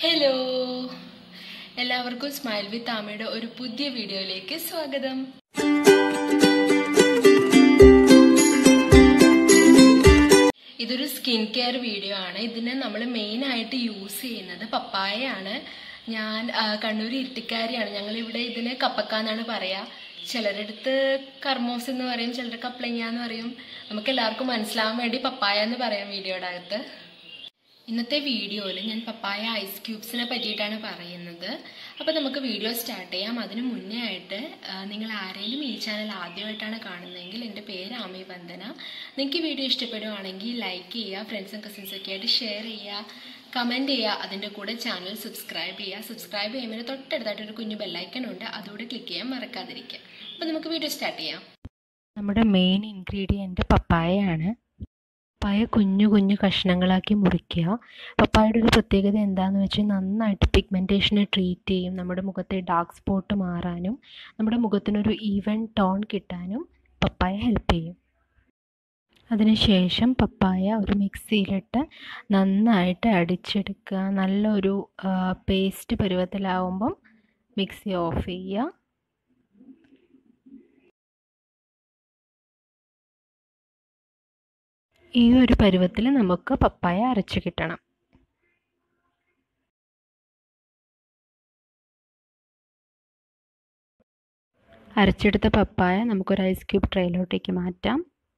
hello എല്ലാവർക്കും smile വിത്ത് ആമയുടെ ഒരു പുതിയ വീഡിയോയിലേക്ക് സ്വാഗതം ഇതൊരു സ്കിൻ കെയർ വീഡിയോ ആണ് ഇതിന് നമ്മൾ മെയിൻ ആയിട്ട് യൂസ് ചെയ്യുന്നത് പപ്പായയാണ് ഞാൻ ആ, കണ്ണൂർ ഇരുട്ടിക്കാരിയാണ് ഞങ്ങൾ ഇവിടെ ഇതിന് കപ്പക്ക എന്നാണ് പറയാ ചിലരുടെ അടുത്ത് കർമോസ് എന്ന് പറയും ചിലർ കപ്ലങ്ങ എന്ന് പറയും നമുക്ക് എല്ലാവർക്കും മനസ്സിലാവാൻ വേണ്ടി പപ്പായ എന്ന് പറയാം വീഡിയോയുടെ അകത്ത് ഇന്നത്തെ വീഡിയോയിൽ ഞാൻ പപ്പായ ഐസ് ക്യൂബ്സിനെ പറ്റിയിട്ടാണ് പറയുന്നത് അപ്പോൾ നമുക്ക് വീഡിയോ സ്റ്റാർട്ട് ചെയ്യാം അതിന് മുന്നേ ആയിട്ട് ആ, നിങ്ങൾ ആരെങ്കിലും ഈ ചാനൽ ആദ്യമായിട്ടാണ് കാണുന്നതെങ്കിൽ എൻ്റെ പേര് ആമി വന്ദന നിങ്ങൾക്ക് ഈ വീഡിയോ ഇഷ്ടപ്പെടുവാണെങ്കിൽ ലൈക്ക് ചെയ്യുക ഫ്രണ്ട്സും കസിൻസും ഒക്കെ ആയിട്ട് ഷെയർ ചെയ്യുക കമൻറ്റ് ചെയ്യുക അതിൻ്റെ കൂടെ ചാനൽ സബ്സ്ക്രൈബ് ചെയ്യുക സബ്സ്ക്രൈബ് ചെയ്യുമ്പോൾ തൊട്ടടുത്തായിട്ട് ഒരു കുഞ്ഞു ബെല്ലൈക്കൺ ഉണ്ട് അതുകൂടെ ക്ലിക്ക് ചെയ്യാൻ മറക്കാതിരിക്കുക അപ്പോൾ നമുക്ക് വീഡിയോ സ്റ്റാർട്ട് ചെയ്യാം നമ്മുടെ മെയിൻ ഇൻഗ്രീഡിയൻറ്റ് പപ്പായയാണ് പപ്പായ കുഞ്ഞു കുഞ്ഞു കഷ്ണങ്ങളാക്കി മുറിക്കുക പപ്പായയുടെ ഒരു പ്രത്യേകത എന്താണെന്ന് വെച്ചാൽ നന്നായിട്ട് പിഗ്മെൻറ്റേഷനെ ട്രീറ്റ് ചെയ്യും നമ്മുടെ മുഖത്തെ ഡാർക്ക് സ്പോട്ട് മാറാനും നമ്മുടെ മുഖത്തിനൊരു ഈവൻ ടോൺ കിട്ടാനും പപ്പായ ഹെൽപ്പ് ചെയ്യും അതിനുശേഷം പപ്പായ ഒരു മിക്സിയിലിട്ട് നന്നായിട്ട് അടിച്ചെടുക്കുക നല്ലൊരു പേസ്റ്റ് പരുവത്തിലാവുമ്പം മിക്സി ഓഫ് ചെയ്യുക ഈ ഒരു പരുവത്തിൽ നമുക്ക് പപ്പായ അരച്ച് കിട്ടണം അരച്ചെടുത്ത പപ്പായ നമുക്കൊരു ഐസ് ക്യൂബ് ട്രേയിലോട്ടേക്ക് മാറ്റാം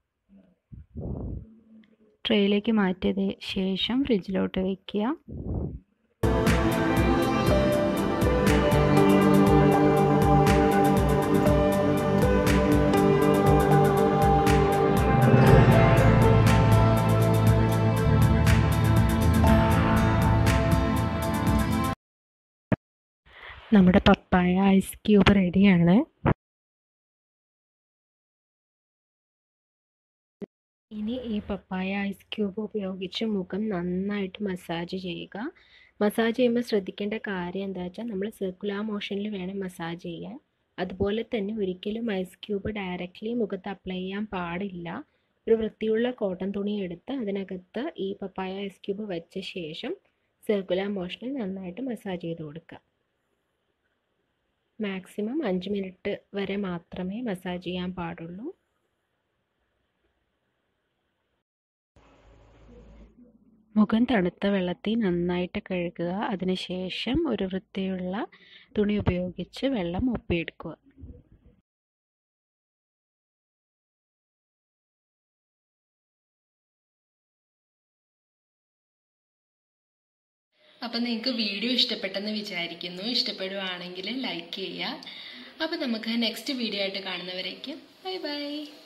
ട്രേയിലേക്ക് മാറ്റിയത് ശേഷം ഫ്രിഡ്ജിലോട്ട് വയ്ക്കുക നമ്മുടെ പപ്പായ ഐസ് ക്യൂബ് റെഡിയാണ് ഇനി ഈ പപ്പായ ഐസ് ക്യൂബ് ഉപയോഗിച്ച് മുഖം നന്നായിട്ട് മസാജ് ചെയ്യുക മസാജ് ചെയ്യുമ്പോൾ ശ്രദ്ധിക്കേണ്ട കാര്യം എന്താ വെച്ചാൽ നമ്മൾ സർക്കുലർ മോഷനിൽ വേണം മസാജ് ചെയ്യാൻ അതുപോലെ തന്നെ ഒരിക്കലും ഐസ് ക്യൂബ് ഡയറക്റ്റ്ലി മുഖത്ത് അപ്ലൈ ചെയ്യാൻ പാടില്ല ഒരു വൃത്തിയുള്ള കോട്ടൺ തുണി എടുത്ത് അതിനകത്ത് ഈ പപ്പായ ഐസ് ക്യൂബ് വെച്ച ശേഷം സർക്കുലർ മോഷനിൽ നന്നായിട്ട് മസാജ് ചെയ്ത് കൊടുക്കുക മാക്സിമം അഞ്ച് മിനിറ്റ് വരെ മാത്രമേ മസാജ് ചെയ്യാൻ പാടുള്ളൂ മുഖം തണുത്ത വെള്ളത്തിൽ നന്നായിട്ട് കഴുകുക അതിനുശേഷം ഒരു വൃത്തിയുള്ള തുണി ഉപയോഗിച്ച് വെള്ളം ഒപ്പിയെടുക്കുക അപ്പം നിങ്ങൾക്ക് വീഡിയോ ഇഷ്ടപ്പെട്ടെന്ന് വിചാരിക്കുന്നു ഇഷ്ടപ്പെടുവാണെങ്കിൽ ലൈക്ക് ചെയ്യുക അപ്പോൾ നമുക്ക് നെക്സ്റ്റ് വീഡിയോ ആയിട്ട് കാണുന്നവരേക്കും ബൈ ബൈ